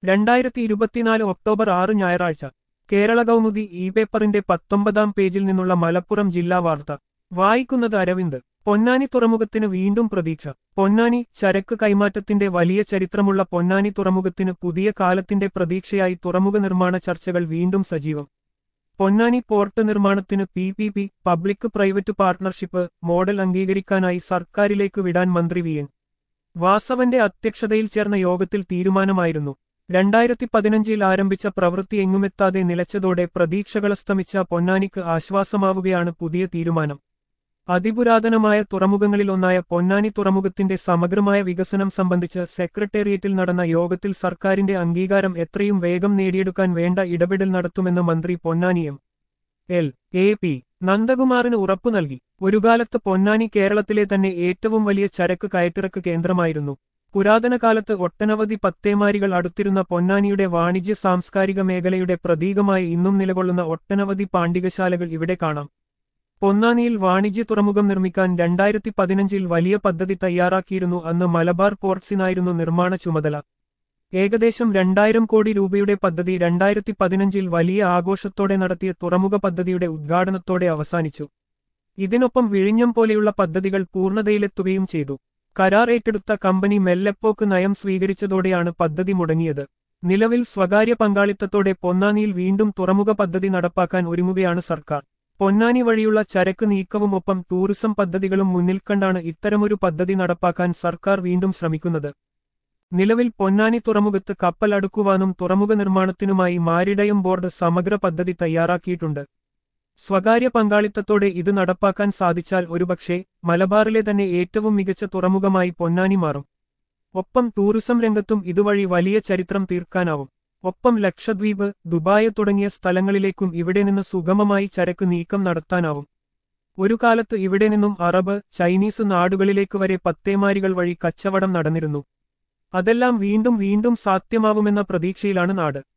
രണ്ടായിരത്തി ഇരുപത്തിനാല് ഒക്ടോബർ ആറ് ഞായറാഴ്ച കേരള കൗമുദി ഇ പേപ്പറിന്റെ പത്തൊമ്പതാം പേജിൽ നിന്നുള്ള മലപ്പുറം ജില്ലാ വാർത്ത വായിക്കുന്നത് അരവിന്ദ് പൊന്നാനി തുറമുഖത്തിന് വീണ്ടും പ്രതീക്ഷ പൊന്നാനി ചരക്ക് കൈമാറ്റത്തിന്റെ വലിയ ചരിത്രമുള്ള പൊന്നാനി തുറമുഖത്തിന് പുതിയ കാലത്തിന്റെ പ്രതീക്ഷയായി തുറമുഖ നിർമ്മാണ ചർച്ചകൾ വീണ്ടും സജീവം പൊന്നാനി പോർട്ട് നിർമ്മാണത്തിന് P P P public private partnership model അംഗീകരിക്കാനായി സർക്കാരിലേക്ക് വിടാൻ മന്ത്രി വി എൻ വാസവന്റെ അധ്യക്ഷതയിൽ ചേർന്ന യോഗത്തിൽ തീരുമാനമായിരുന്നു രണ്ടായിരത്തി പതിനഞ്ചിൽ ആരംഭിച്ച പ്രവൃത്തി എങ്ങുമെത്താതെ നിലച്ചതോടെ പ്രതീക്ഷകളസ്തമിച്ച പൊന്നാനിക്ക് ആശ്വാസമാവുകയാണ് പുതിയ തീരുമാനം അതിപുരാതനമായ തുറമുഖങ്ങളിലൊന്നായ പൊന്നാനി തുറമുഖത്തിന്റെ സമഗ്രമായ വികസനം സംബന്ധിച്ച് സെക്രട്ടേറിയറ്റിൽ നടന്ന യോഗത്തിൽ സർക്കാരിന്റെ അംഗീകാരം എത്രയും വേഗം നേടിയെടുക്കാൻ വേണ്ട ഇടപെടൽ നടത്തുമെന്ന് മന്ത്രി Ponnani M L A P നന്ദകുമാറിന് ഉറപ്പു നൽകി ഒരുകാലത്ത് പൊന്നാനി കേരളത്തിലെ തന്നെ ഏറ്റവും വലിയ ചരക്ക് കയറ്റിറക്ക് കേന്ദ്രമായിരുന്നു പുരാതന കാലത്ത് ഒട്ടനവധി പത്തേമാരികൾ അടുത്തിരുന്ന പൊന്നാനിയുടെ വാണിജ്യ സാംസ്കാരിക മേഖലയുടെ പ്രതീകമായി ഇന്നും നിലകൊള്ളുന്ന ഒട്ടനവധി പാണ്ഡികശാലകൾ ഇവിടെ കാണാം പൊന്നാനിയിൽ വാണിജ്യ തുറമുഖം നിർമ്മിക്കാൻ രണ്ടായിരത്തി പതിനഞ്ചിൽ വലിയ പദ്ധതി തയ്യാറാക്കിയിരുന്നു അന്ന് മലബാർ പോർട്സിനായിരുന്നു നിർമ്മാണ ചുമതല ഏകദേശം രണ്ടായിരം കോടി രൂപയുടെ പദ്ധതി രണ്ടായിരത്തി പതിനഞ്ചിൽ വലിയ ആഘോഷത്തോടെ നടത്തിയ തുറമുഖ പദ്ധതിയുടെ ഉദ്ഘാടനത്തോടെ അവസാനിച്ചു ഇതിനൊപ്പം വിഴിഞ്ഞം പോലെയുള്ള പദ്ധതികൾ പൂർണ്ണതയിലെത്തുകയും ചെയ്തു കരാർ ഏറ്റെടുത്ത കമ്പനി മെല്ലെപ്പോക്ക് നയം സ്വീകരിച്ചതോടെയാണ് പദ്ധതി മുടങ്ങിയത് നിലവിൽ സ്വകാര്യ പങ്കാളിത്തത്തോടെ പൊന്നാനിയിൽ വീണ്ടും തുറമുഖ പദ്ധതി നടപ്പാക്കാൻ ഒരുങ്ങുകയാണ് സർക്കാർ പൊന്നാനി വഴിയുള്ള ചരക്ക് നീക്കവുമൊപ്പം ടൂറിസം പദ്ധതികളും മുന്നിൽ കണ്ടാണ് ഇത്തരമൊരു പദ്ധതി നടപ്പാക്കാൻ സർക്കാർ വീണ്ടും ശ്രമിക്കുന്നത് നിലവിൽ പൊന്നാനി തുറമുഖത്ത് കപ്പൽ അടുക്കുവാനും തുറമുഖ നിർമ്മാണത്തിനുമായി മാരിടയം ബോർഡ് സമഗ്ര പദ്ധതി തയ്യാറാക്കിയിട്ടുണ്ട് സ്വകാര്യ പങ്കാളിത്തത്തോടെ ഇത് നടപ്പാക്കാൻ സാധിച്ചാൽ ഒരുപക്ഷെ മലബാറിലെ തന്നെ ഏറ്റവും മികച്ച തുറമുഖമായി പൊന്നാനി മാറും ഒപ്പം ടൂറിസം രംഗത്തും ഇതുവഴി വലിയ ചരിത്രം തീർക്കാനാവും ഒപ്പം ലക്ഷദ്വീപ് ദുബായ് തുടങ്ങിയ സ്ഥലങ്ങളിലേക്കും ഇവിടെ നിന്ന് സുഗമമായി ചരക്ക് നീക്കം നടത്താനാവും ഒരു കാലത്ത് ഇവിടെ നിന്നും അറബ് ചൈനീസ് നാടുകളിലേക്ക് വരെ പത്തേമാരികൾ വഴി കച്ചവടം നടന്നിരുന്നു അതെല്ലാം വീണ്ടും വീണ്ടും സാധ്യമാവുമെന്ന പ്രതീക്ഷയിലാണ് നാട്